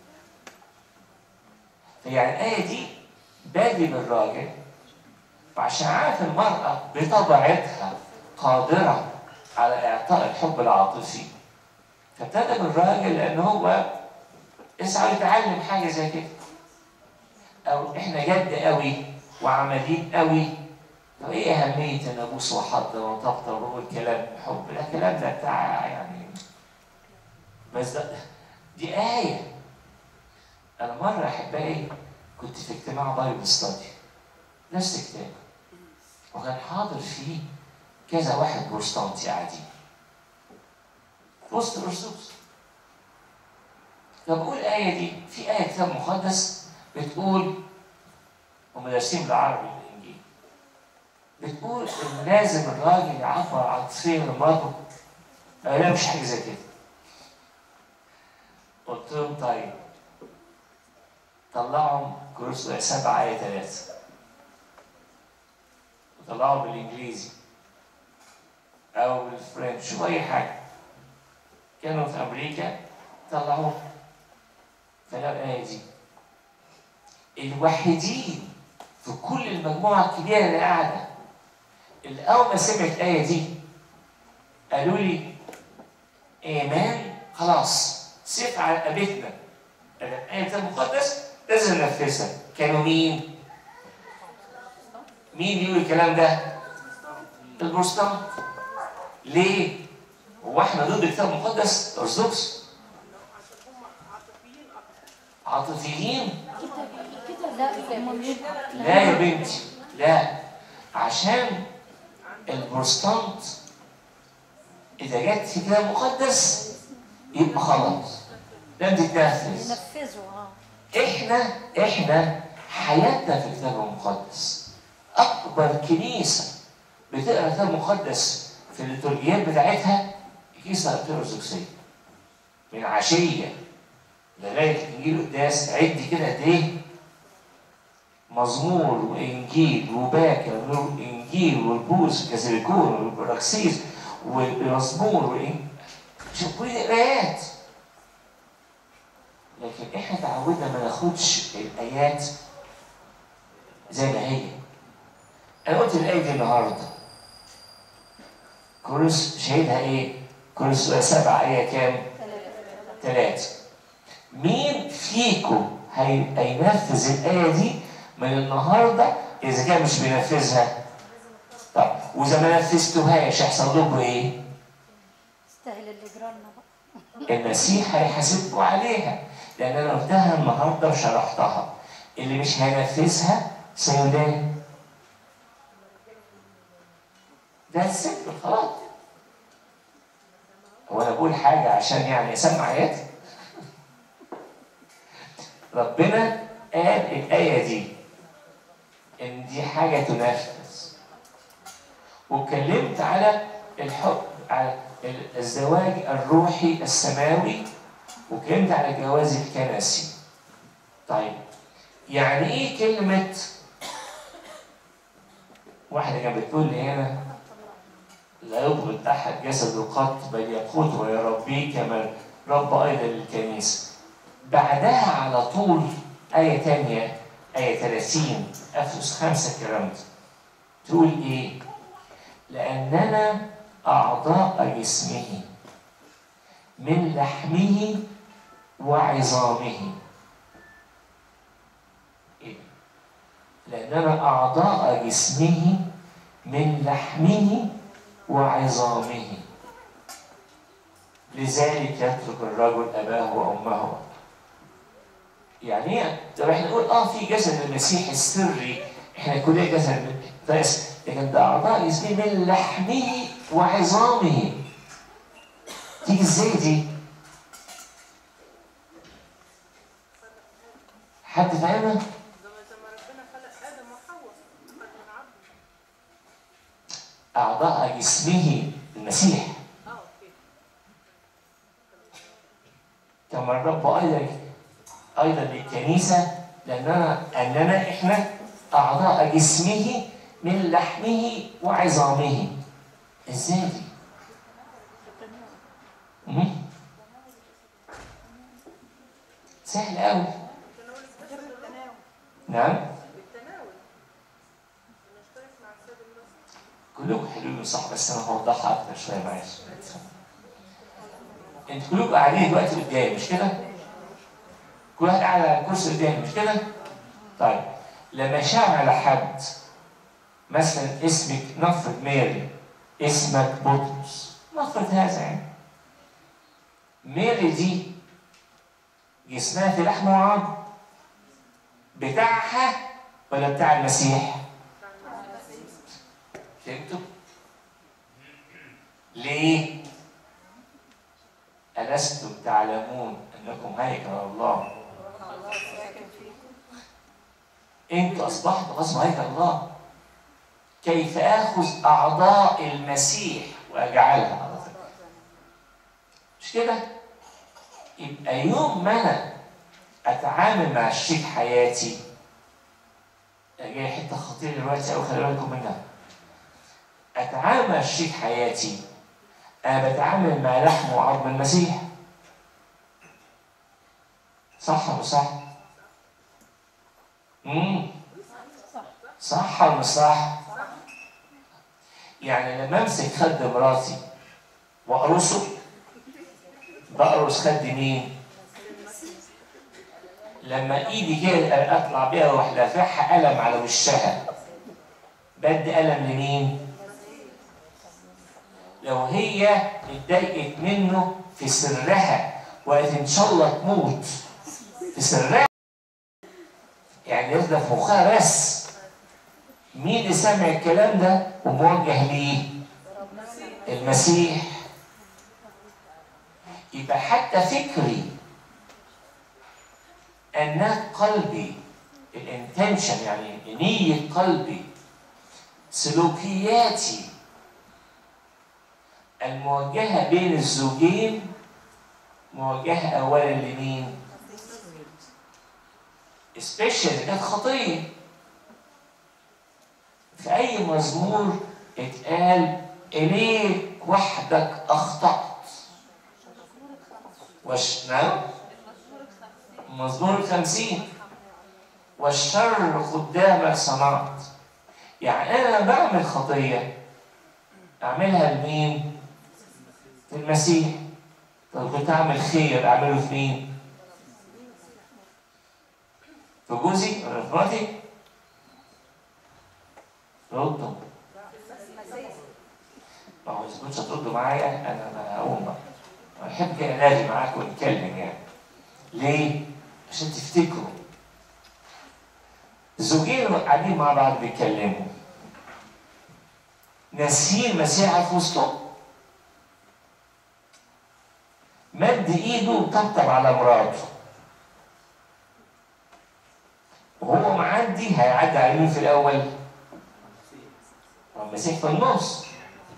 يعني الآية دي بادي بالراجل وعشان عارف المرأة بطبيعتها قادرة على إعطاء الحب العاطفي فابتدى بالراجل لأن هو اسعى يتعلم حاجة زي كده أو إحنا جد قوي وعمليين قوي طب ايه اهميه ان ابوس واحضر وطبطب واقول كلام حب ده كلام ده بتاع يعني بس ده دي ايه انا مره احبائي كنت في اجتماع بايبل ستادي نفس كتاب وكان حاضر فيه كذا واحد بروستانتي قاعدين في وسط الرسوس فبقول الآية دي في آية كتاب مقدس بتقول هم دارسين بالعربي الإنجيل بتقول ان لازم الراجل يعبر عاطفيا لمراته قال لا مش حاجه زي كده قلت لهم طيب طلعوا كورس سبعة آية ثلاثة وطلعوا بالإنجليزي أو بالفرنش شوفوا أي حاجة كانوا في أمريكا طلعوه فلقوا الآية دي الوحيدين في كل المجموعة الكبيرة اللي قاعدة اللي أول ما سمعت الآية دي قالوا لي إيمان خلاص سيف على رقبتنا الآية المقدس لازم ننفذها كانوا مين؟ مين يقول الكلام ده؟ البروستانت ليه؟ هو احنا ضد الكتاب المقدس؟ ارثوذكس عاطفيين لا هم مين؟ لا يا بنتي لا عشان البروستانت اذا جت في كتاب مقدس يبقى خلاص لم تتنفذ ينفذوا اه احنا احنا حياتنا في الكتاب المقدس اكبر كنيسه بتقرا الكتاب المقدس في الليتورجيات بتاعتها الكنيسه الارثوذكسيه من عشيه لغايه انجيل قداس عد كده قد ايه مزمور وانجيل وباكر وانجيل والبوس كازيليكون والبراكسيس والمزمور والإنجيل. شوف كل دي قرايات لكن احنا تعودنا ما ناخدش الايات زي ما هي انا قلت الايه دي النهارده كورس شهيدها ايه؟ كورس سبعة ايه كام؟ ثلاثة مين فيكم هي- هينفذ الآية دي من النهاردة إذا كان مش بينفذها؟ طب وإذا ما نفذتوهاش هيحصل لكم إيه؟ يستاهل اللي جرالنا بقى المسيح هيحاسبكم عليها لأن أنا قلتها النهاردة وشرحتها اللي مش هينفذها سيدان ده السر خلاص هو أنا بقول حاجة عشان يعني أسمع آيات ربنا قال الآية دي إن دي حاجة تنفذ واتكلمت على الحب على الزواج الروحي السماوي واتكلمت على الجواز الكنسي طيب يعني ايه كلمة واحدة كانت بتقول لي هنا لا يبغض أحد جسده قط بل يقوته ويربيه كما رب أيضا للكنيسة بعدها على طول آية تانية آية 30 أفسس 5 الكلام ده تقول إيه؟ لأننا أعضاء جسمه من لحمه وعظامه إيه؟ لأننا أعضاء جسمه من لحمه وعظامه لذلك يترك الرجل أباه وأمه يعني ايه؟ طب احنا نقول اه في جسد المسيح السري احنا كلنا جسد بس لكن ده اعضاء جسمه من لحمه وعظامه تيجي ازاي دي؟ حد فاهمها؟ زي ما ربنا خلق ادم وحواء خد من عبد اعضاء جسمه المسيح اه اوكي كما الرب ايضا ايضا للكنيسه لاننا اننا احنا اعضاء جسمه من لحمه وعظامه ازاي دي؟ مم. سهل قوي التناول البشر بالتناول نعم بالتناول نشترك مع السيد المسيح كلكم حلوين صح بس انا هوضحها اكتر شويه معلش انتوا كلكم قاعدين دلوقتي قدامي مش كده؟ كل واحد قاعد على الكرسي قدامي مش كده؟ طيب لما شاور على حد مثلا اسمك نفرض ماري اسمك بطرس نفرض هذا يعني ماري دي جسمها في لحم وعظم بتاعها ولا بتاع المسيح؟ فهمتوا؟ ليه؟ ألستم تعلمون أنكم هيكل الله أنتوا أصبحتوا غصب هيكل الله كيف آخذ أعضاء المسيح وأجعلها أعضاء مش كده؟ يبقى يوم ما أنا أتعامل مع شريك حياتي جاي حتة خطيرة دلوقتي أوي خلي بالكم منها أتعامل مع شريك حياتي أنا بتعامل مع لحم وعظم المسيح صح ولا صح؟ امم صح ولا مش صح؟ يعني لما امسك خد مراتي واقرصه بقرص خد مين؟ لما ايدي كده اطلع بيها واروح لافعها قلم على وشها بدي قلم لمين؟ لو هي اتضايقت منه في سرها وقت ان شاء الله تموت في سرها يعني يفضل في مخها بس مين اللي سامع الكلام ده وموجه ليه؟ المسيح يبقى حتى فكري أن قلبي الانتنشن يعني نية قلبي سلوكياتي الموجهة بين الزوجين موجهة أولا لمين؟ سبيشال كانت خطية في أي مزمور اتقال إليك وحدك أخطأت وش نعم؟ مزمور الخمسين والشر قدامك صنعت يعني أنا بعمل خطية أعملها لمين؟ في المسيح طب كنت أعمل خير أعمله في مين؟ في جوزي ولا في مراتي؟ ردوا ما هو إذا كنتش هتردوا معايا أنا ما هقوم بقى أنا بحب كده نادي معاكم ونتكلم يعني ليه؟ عشان تفتكروا الزوجين قاعدين مع بعض بيتكلموا ناسيين مسيحة في وسطهم مد ايده وطبطب على مراته وهو معدي هيعدي على مين في الاول؟ المسيح في النص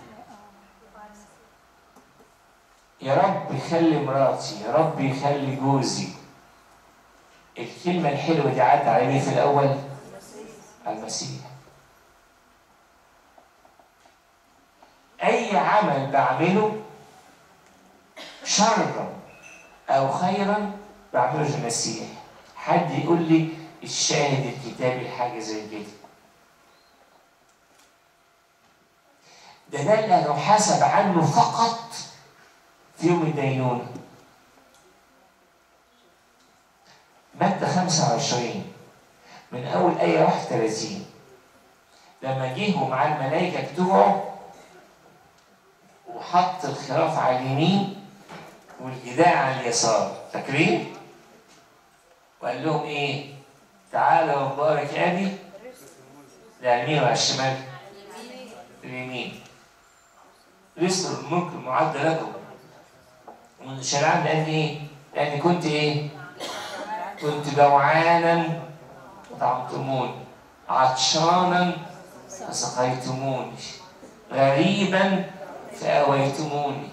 يا رب خلي مراتي يا رب يخلي جوزي الكلمة الحلوة دي عدى على مين في الأول؟ على المسيح أي عمل بعمله شرا أو خيرا بعمله للمسيح حد يقول لي الشاهد الكتابي حاجة زي كده ده ده اللي هنحاسب عنه فقط في يوم الدينونة 25 من أول آية 31 لما جه ومعاه الملائكة بتوعه وحط الخراف على اليمين والجداع على اليسار فاكرين؟ وقال لهم ايه؟ تعالوا مبارك ابي لا على اليمين ولا على الشمال؟ اليمين رزق الملك المعد لكم ومن شرعان لان ايه؟ لان كنت ايه؟ كنت جوعانا فطعمتموني عطشانا فسقيتموني غريبا فأويتموني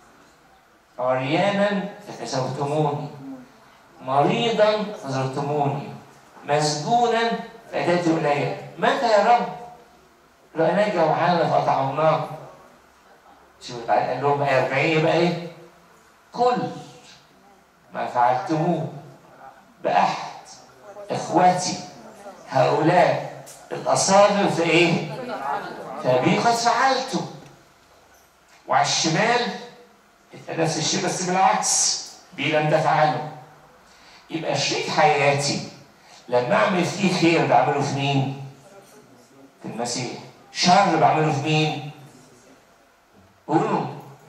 عريانا فكسوتموني مريضا فزرتموني مسجونا فأتيتم إلي متى يا رب؟ رأينا جوعانا فأطعمناه شوف قال لهم آية 40 يبقى إيه؟ كل ما فعلتموه بأحد إخواتي هؤلاء الأصابع في إيه؟ فبي قد فعلته وعلى الشمال يبقى نفس الشيء بس بالعكس بي لم تفعله يبقى شريك حياتي لما اعمل فيه خير بعمله في مين؟ في المسيح شر بعمله في مين؟ قولوا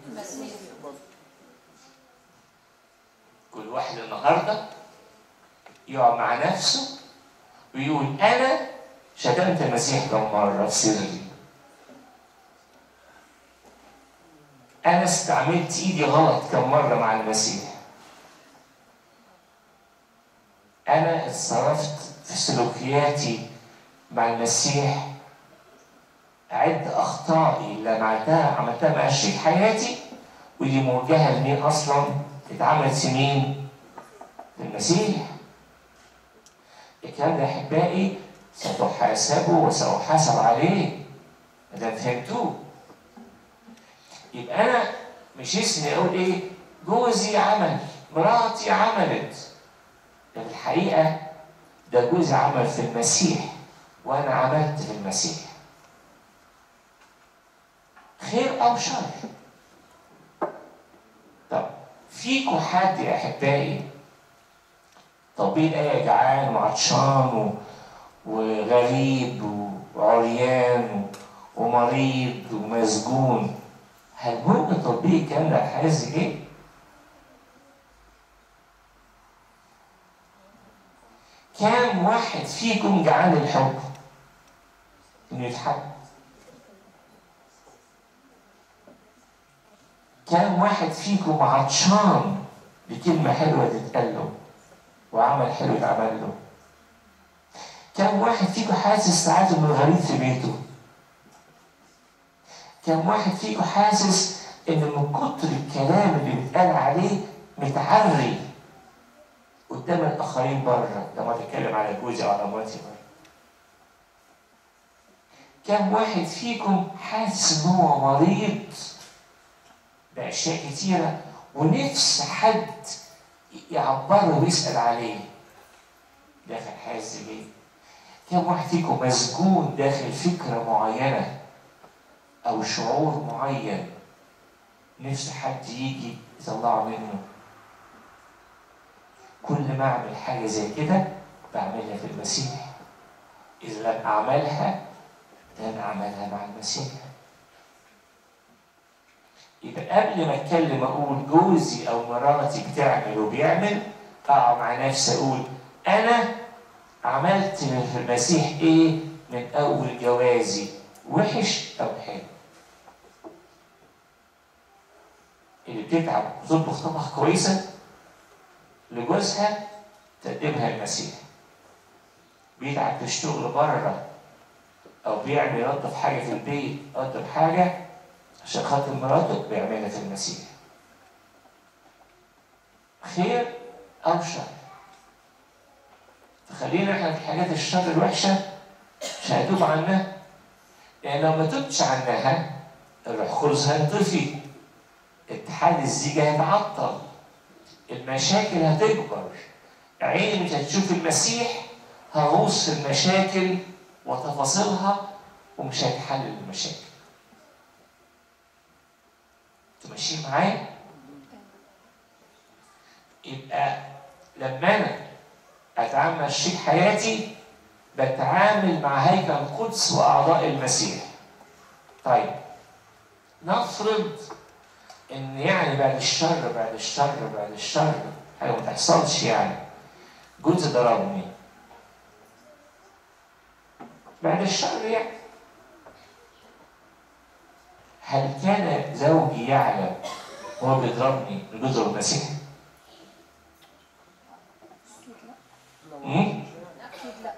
كل واحد النهارده يقعد مع نفسه ويقول انا شتمت المسيح كم مره في سري انا استعملت ايدي غلط كم مره مع المسيح انا اتصرفت في سلوكياتي مع المسيح عد اخطائي اللي عملتها عملتها مع شريك حياتي ودي موجهه لمين اصلا اتعملت في مين؟ في المسيح الكلام ده احبائي ستحاسبوا وسأحاسب عليه ما دام فهمتوه يبقى انا مش اسمي اقول ايه جوزي عمل مراتي عملت ده في الحقيقه ده جوزي عمل في المسيح وانا عملت في المسيح خير او شر طب فيكم حد يا احبائي طبيب ايه جعان وعطشان و... وغريب وعريان ومريض ومسجون هل ممكن تطبيق الكلام ده على حاجه زي كده؟ كام واحد فيكم جعان الحب؟ انه يتحب؟ كام واحد فيكم عطشان بكلمة حلوة تتقال له وعمل حلو يتعمل له؟ كم واحد فيكم حاسس ساعات انه غريب في بيته؟ كم واحد فيكم حاسس ان من كتر الكلام اللي بيتقال عليه متعري قدام الاخرين بره لما اتكلم على جوزي او على مراتي بره؟ كم واحد فيكم حاسس ان هو مريض باشياء كتيره ونفس حد يعبره ويسال عليه داخل حياه الزبيب كم واحد فيكم مسجون داخل فكرة معينة أو شعور معين نفس حد يجي يطلعه منه كل ما أعمل حاجة زي كده بعملها في المسيح إذا لم أعملها لن أعملها مع المسيح يبقى قبل ما أتكلم أقول جوزي أو مراتي بتعمل وبيعمل أقعد مع نفسي أقول أنا عملت في المسيح ايه من اول جوازي وحش او حلو اللي بتتعب وتطبخ طبخ كويسه لجوزها تقدمها المسيح بيتعب في الشغل بره او بيعمل ينظف حاجه في البيت ينظف حاجه عشان خاطر مراته بيعملها في المسيح خير او شر فخلينا احنا في الحاجات الشر الوحشه مش هتوب عنها لان لو ما تبتش عنها الروح القدس هينطفي اتحاد الزيجه هيتعطل المشاكل هتكبر عيني مش هتشوف المسيح هغوص في المشاكل وتفاصيلها ومش هيتحل المشاكل انتوا ماشيين معايا؟ يبقى لما انا اتعامل مع شريك حياتي بتعامل مع هيكل القدس واعضاء المسيح طيب نفرض ان يعني بعد الشر بعد الشر بعد الشر حاجه ما تحصلش يعني جوزي ضربني بعد الشر يعني هل كان زوجي يعلم هو بيضربني بيضرب المسيح؟ اكيد لا مم؟ اكيد لا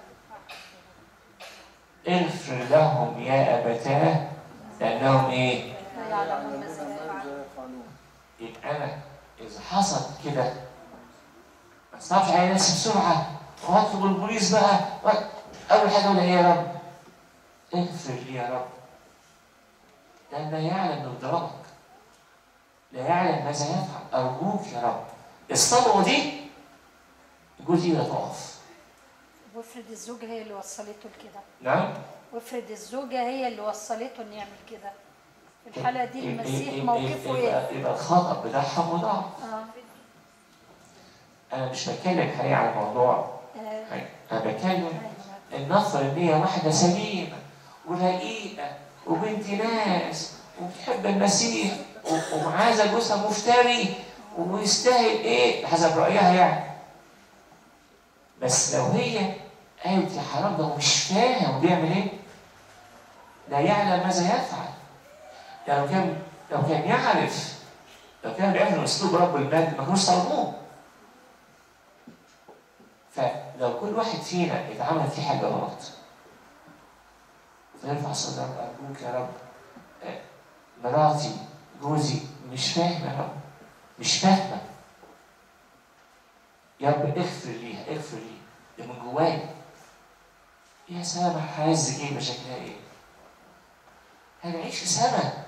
اغفر لهم يا ابتاه لانهم ايه؟ لا يعلمون ماذا يفعل يفعلون يبقى انا اذا حصل كده ما اصعبش على نفسي بسرعه واطلب البوليس بقى و- اول حاجه اقول ايه يا رب؟ اغفر لي يا رب لان لا يعلم انه ضربك لا يعلم ماذا يفعل ارجوك يا رب الصدمه دي جوزي لا تقف وافرض الزوجة هي اللي وصلته لكده نعم وافرض الزوجة هي اللي وصلته انه يعمل كده في الحالة دي يبقى- المسيح يبقى- موقفه ايه؟ يبقى, يبقى الخطأ بتاعها مضاعف اه انا مش بتكلم حقيقة على موضوع آه، انا بتكلم أيوة. النظر ان هي واحده سليمه ورقيقه وبنت ناس وبتحب المسيح و- ومعاذ جوزها مفتري ويستاهل ايه حسب رايها يعني بس لو هي قالت يا حرام ده هو مش فاهم بيعمل ايه لا يعلم ماذا يفعل يعني لو كان لو كان يعرف لو كان بيعمل اسلوب رب المجد ما كانوش طلبوه فلو كل واحد فينا اتعمل فيه حاجه غلط فيرفع صدرك ارجوك يا رب آه، مراتي جوزي مش فاهم يا رب مش فاهمه يا رب اغفر ليها اغفر لي ده من جوايا يا سلام هعز ايه شكلها ايه هنعيش في سما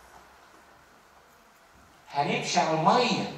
هنمشي على الميه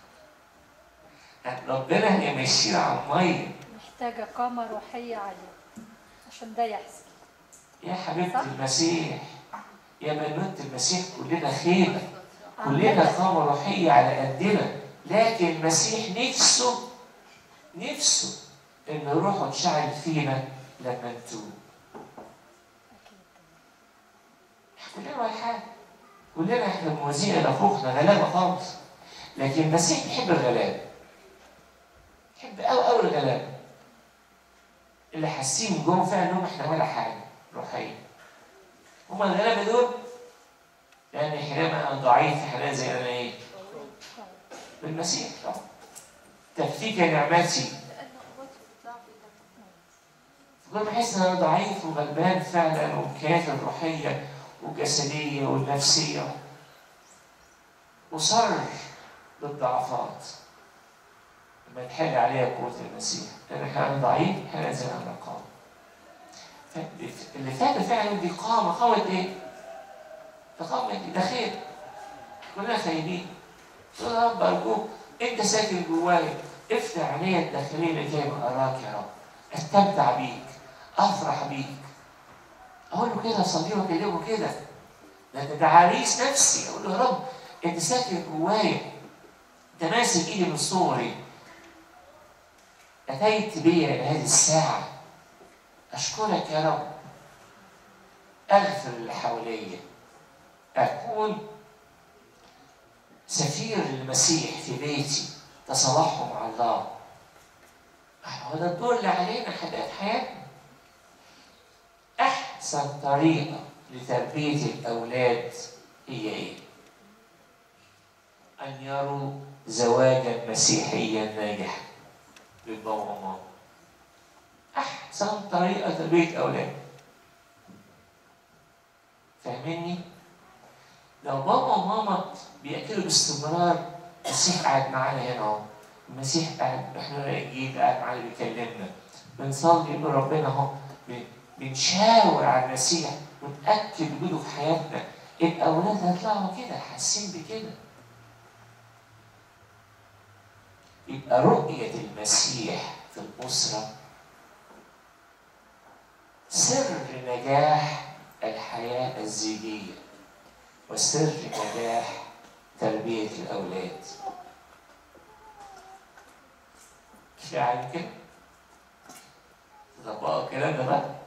ربنا هيمشينا على الميه محتاجة قامة روحية عالية عشان ده يحصل يا حبيبتي صح. المسيح يا بنوت المسيح كلنا خيبة كلنا عامة قامة روحية على قدنا لكن المسيح نفسه نفسه ان روحه تشعل فينا لما نتوب أكيد. كلنا رايحين كلنا احنا موازين الى فوقنا غلابة خالص لكن المسيح بيحب الغلابة بيحب قوي قوي الغلابة اللي حاسين من جوه فعلا انهم احنا ولا حاجة روحيا هما الغلابة دول لأن حينما أنا ضعيف حاليا زي أنا إيه؟ بالمسيح طبعا تكفيك نعمتي لأن قوته في الضعف ده فكل بحس ان انا ضعيف وغلبان فعلا وامكانياتي الروحيه والجسديه والنفسيه وصر بالضعفات لما تحل عليها قوه المسيح لان انا ضعيف انا زي انا قام اللي فات فعلا دي قامه قامه ايه؟ ده قامه إيه؟ ده خير كلنا خايبين تقول يا رب ارجوك انت ساكن جوايا افتح عيني الداخليه لكي اراك يا رب استمتع بيك افرح بيك اقول له كده اصلي له اكلمه كده لان ده عريس نفسي اقول له يا رب انت ساكن جوايا انت ماسك ايدي من صغري اتيت بي الى هذه الساعه اشكرك يا رب اغفر اللي حواليا اكون سفير المسيح في بيتي تصالحه مع الله هو ده الدور اللي علينا حياة حياتنا أحسن طريقة لتربية الأولاد هي إيه؟ أن يروا زواجا مسيحيا ناجحا للبابا وماما أحسن طريقة تربية أولاد فاهميني؟ لو بابا وماما بيأكلوا باستمرار المسيح قاعد معانا هنا اهو المسيح قاعد احنا راجعين قاعد معانا بيكلمنا بنصلي نقول ربنا اهو ب- بنشاور على المسيح ونأكد وجوده في حياتنا الأولاد هيطلعوا كده حاسين بكده يبقى رؤية المسيح في الأسرة سر نجاح الحياة الزيجية وسر نجاح تربية الأولاد كفاية على كده تطبقوا الكلام ده بقى